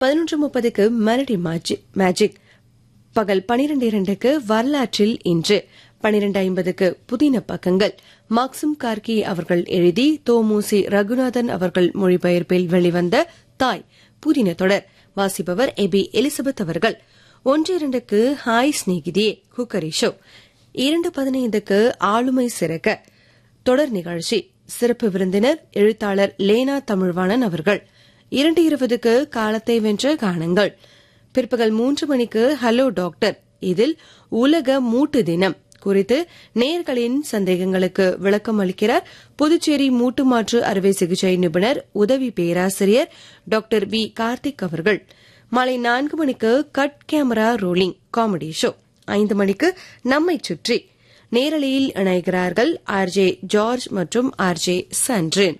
பதினொன்று முப்பதுக்கு melody magic பகல் பனிரெண்டு இரண்டுக்கு வரலாற்றில் இன்று பனிரெண்டு ஐம்பதுக்கு புதின பக்கங்கள் மாக்சிம் கார்கி அவர்கள் எழுதி தோமுசி ரகுநாதன் அவர்கள் மொழிபெயர்ப்பில் வெளிவந்த தாய் புதின தொடர் வாசிப்பவர் எபி எலிசபெத் அவர்கள் ஒன்று இரண்டுக்கு ஹாய் ஸ்நேகிதியே குக்கரி ஷோ இரண்டு பதினைந்துக்கு ஆளுமை சிறக்க தொடர் நிகழ்ச்சி சிறப்பு விருந்தினர் எழுத்தாளர் லேனா தமிழ்வாணன் அவர்கள் இரண்டு இருபதுக்கு காலத்தை வென்ற காணுங்கள் பிற்பகல் மூன்று மணிக்கு ஹலோ டாக்டர் இதில் உலக மூட்டு தினம் குறித்து நேர்களின் சந்தேகங்களுக்கு விளக்கம் அளிக்கிறார் புதுச்சேரி மூட்டு மாற்று அறுவை சிகிச்சை நிபுணர் உதவி பேராசிரியர் டாக்டர் வி கார்த்திக் அவர்கள் மாலை நான்கு மணிக்கு cut camera rolling comedy show ஐந்து மணிக்கு நம்மை சுற்றி நேரலையில் இணைகிறார்கள் ஆர்ஜே ஜார்ஜ் மற்றும் ஆர்ஜே சன்றின்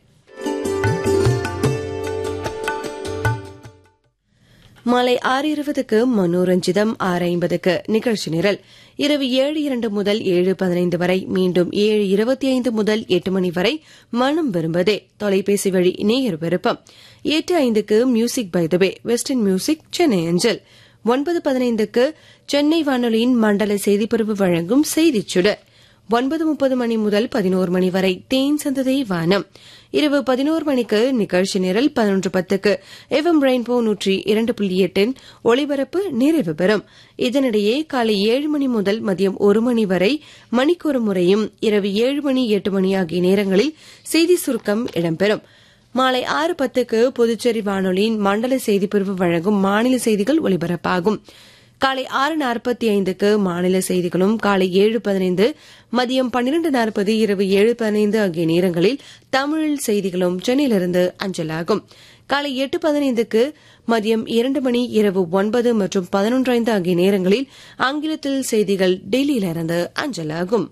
மாலை ஆறு இருபதுக்கு மனோரஞ்சிதம் ஆறு ஐம்பதுக்கு நிகழ்ச்சி நிரல் இரவு ஏழு இரண்டு முதல் ஏழு பதினைந்து வரை மீண்டும் ஏழு இருபத்தி ஐந்து முதல் எட்டு மணி வரை மனம் விரும்பதே தொலைபேசி வழி நேயர் விருப்பம் எட்டு ஐந்துக்கு music by the way western music Chennai அஞ்சல் ஒன்பது பதினைந்துக்கு சென்னை வானொலியின் மண்டல செய்திப்பிரிவு வழங்கும் செய்திச் சுடர் ஒன்பது முப்பது மணி முதல் பதினோரு மணி வரை தேன் சந்ததை வானம் இரவு பதினோரு மணிக்கு நிகழ்ச்சி நிரல் பதினொன்று பத்துக்கு எஃப்எம் ரெயின்போ நூற்றி இரண்டு புள்ளி எட்டின் ஒளிபரப்பு நிறைவு பெறும் இதனிடையே காலை ஏழு மணி முதல் மதியம் ஒரு மணி வரை மணிக்கொரு முறையும் இரவு ஏழு மணி எட்டு மணி ஆகிய நேரங்களில் செய்தி சுருக்கம் இடம்பெறும் மாலை ஆறு பத்துக்கு புதுச்சேரி வானொலியின் மண்டல செய்திப்பிரிவு வழங்கும் மாநில செய்திகள் ஒலிபரப்பாகும் காலை ஆறு நாற்பத்தி ஐந்துக்கு மாநில செய்திகளும் காலை ஏழு பதினைந்து மதியம் பன்னிரண்டு நாற்பது இரவு ஏழு பதினைந்து ஆகிய நேரங்களில் தமிழில் செய்திகளும் சென்னையிலிருந்து அஞ்சலாகும் காலை எட்டு பதினைந்துக்கு மதியம் இரண்டு மணி இரவு ஒன்பது மற்றும் பதினொன்று ஐந்து ஆகிய நேரங்களில் ஆங்கிலத்தில் செய்திகள் டெல்லியிலிருந்து அஞ்சலாகும்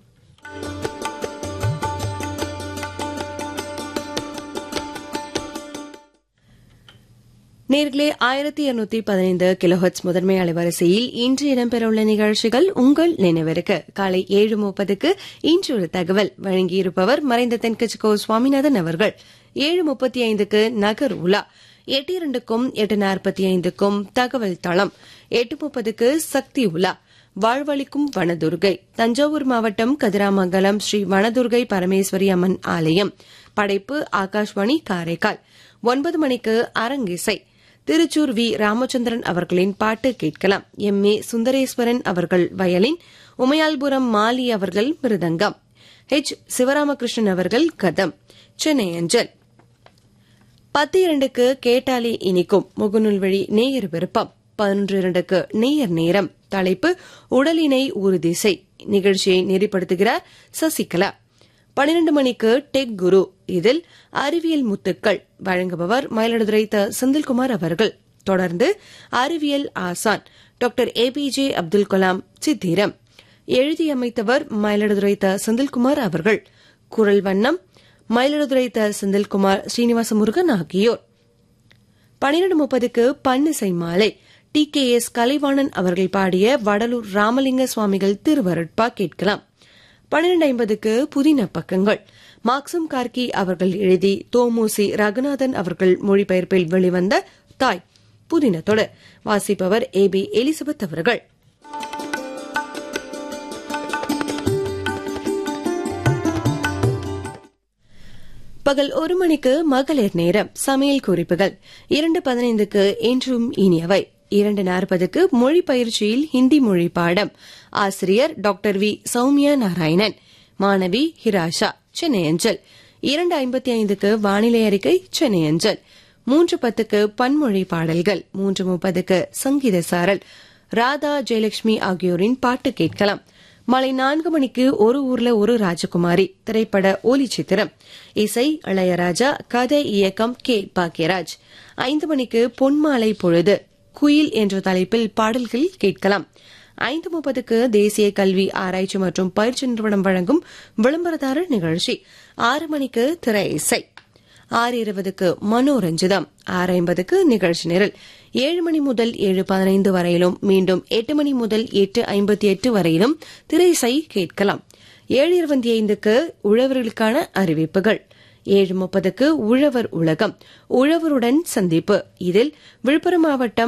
நேர்களே ஆயிரத்தி இருநூத்தி பதினைந்து கிலோஹெட்ஸ் முதன்மை அலைவரிசையில் இன்று இடம்பெறவுள்ள நிகழ்ச்சிகள் உங்கள் நினைவிற்கு காலை ஏழு முப்பதுக்கு இன்று ஒரு தகவல் வழங்கியிருப்பவர் மறைந்த தென்கட்சிக்கோ சுவாமிநாதன் அவர்கள் ஏழு முப்பத்தி ஐந்துக்கு நகர் உலா எட்டு இரண்டுக்கும் எட்டு நாற்பத்தி ஐந்துக்கும் தகவல் தளம் எட்டு முப்பதுக்கு சக்தி உலா வாழ்வளிக்கும் வனதுர்கை தஞ்சாவூர் மாவட்டம் கதிராமங்கலம் ஸ்ரீ வனதுர்கை பரமேஸ்வரி அம்மன் ஆலயம் படைப்பு ஆகாஷ்வாணி காரைக்கால் ஒன்பது மணிக்கு அரங்கிசை திருச்சூர் வி ராமச்சந்திரன் அவர்களின் பாட்டு கேட்கலாம் எம் ஏ சுந்தரேஸ்வரன் அவர்கள் வயலின் உமையால்புரம் மாலி அவர்கள் மிருதங்கம் ஹெச் சிவராமகிருஷ்ணன் அவர்கள் கதம் சென்னை அஞ்சல் பத்து இரண்டுக்கு கேட்டாலே இனிக்கும் முகநூல் வழி நேயர் விருப்பம் பதினொன்று இரண்டுக்கு நேயர் நேரம் தலைப்பு உடலினை உறுதிசை நிகழ்ச்சியை நெறிப்படுத்துகிறார் சசிகலா பனிரண்டு மணிக்கு டெக் குரு இதில் அறிவியல் முத்துக்கள் வழங்குபவர் மயிலாடுதுறை த செந்தில்குமார் அவர்கள் தொடர்ந்து அறிவியல் ஆசான் doctor A P J Abdul Kalam சித்திரம் எழுதியமைத்தவர் மயிலாடுதுறை த செந்தில்குமார் அவர்கள் குரல் வண்ணம் மயிலாடுதுறை த செந்தில்குமார் ஸ்ரீனிவாச முருகன் ஆகியோர் பனிரெண்டு முப்பதுக்கு பன்னிசை மாலை டி கே எஸ் கலைவாணன் அவர்கள் பாடிய வடலூர் ராமலிங்க சுவாமிகள் திருவருட்பா கேட்கலாம் பன்னிரண்டு ஐம்பதுக்கு புதின பக்கங்கள் மார்க்சம் கார்கி அவர்கள் எழுதி தோமுசி ரகுநாதன் அவர்கள் மொழிபெயர்ப்பில் வெளிவந்த தாய் புதின தொடர் வாசிப்பவர் ஏ பி எலிசபெத் அவர்கள் பகல் ஒரு மணிக்கு மகளிர் நேரம் சமையல் குறிப்புகள் இரண்டு பதினைந்துக்கு என்றும் இனியவை இரண்டு நாற்பதுக்கு மொழி பயிற்சியில் ஹிந்தி மொழி பாடம் ஆசிரியர் டாக்டர் வி சௌமியா நாராயணன் மாணவி ஹிராஷா சென்னை அஞ்சல் இரண்டு ஐம்பத்தி ஐந்துக்கு வானிலை அறிக்கை சென்னை அஞ்சல் மூன்று பத்துக்கு பன்மொழி பாடல்கள் மூன்று முப்பதுக்கு சங்கீத சாரல் ராதா ஜெயலட்சுமி ஆகியோரின் பாட்டு கேட்கலாம் மாலை நான்கு மணிக்கு ஒரு ஊர்ல ஒரு ராஜகுமாரி திரைப்பட ஒலி சித்திரம் இசை இளையராஜா கதை இயக்கம் கே பாக்யராஜ் ஐந்து மணிக்கு பொன்மாலை பொழுது குயில் என்ற தலைப்பில் பாடல்கள் கேட்கலாம் ஐந்து முப்பதுக்கு தேசிய கல்வி ஆராய்ச்சி மற்றும் பயிற்சி நிறுவனம் வழங்கும் விளம்பரதாரர் நிகழ்ச்சி ஆறு மணிக்கு திரை இசை ஆறு இருபதுக்கு மனோரஞ்சிதம் ஆறு ஐம்பதுக்கு நிகழ்ச்சி நிரல் ஏழு மணி முதல் ஏழு பதினைந்து வரையிலும் மீண்டும் எட்டு மணி முதல் எட்டு ஐம்பத்தி எட்டு வரையிலும் திரை இசை கேட்கலாம் ஏழு இருபத்தி ஐந்துக்கு உழவர்களுக்கான அறிவிப்புகள் ஏழு முப்பதுக்கு உழவர் உலகம் உழவருடன் சந்திப்பு இதில் விழுப்புரம் மாவட்டம்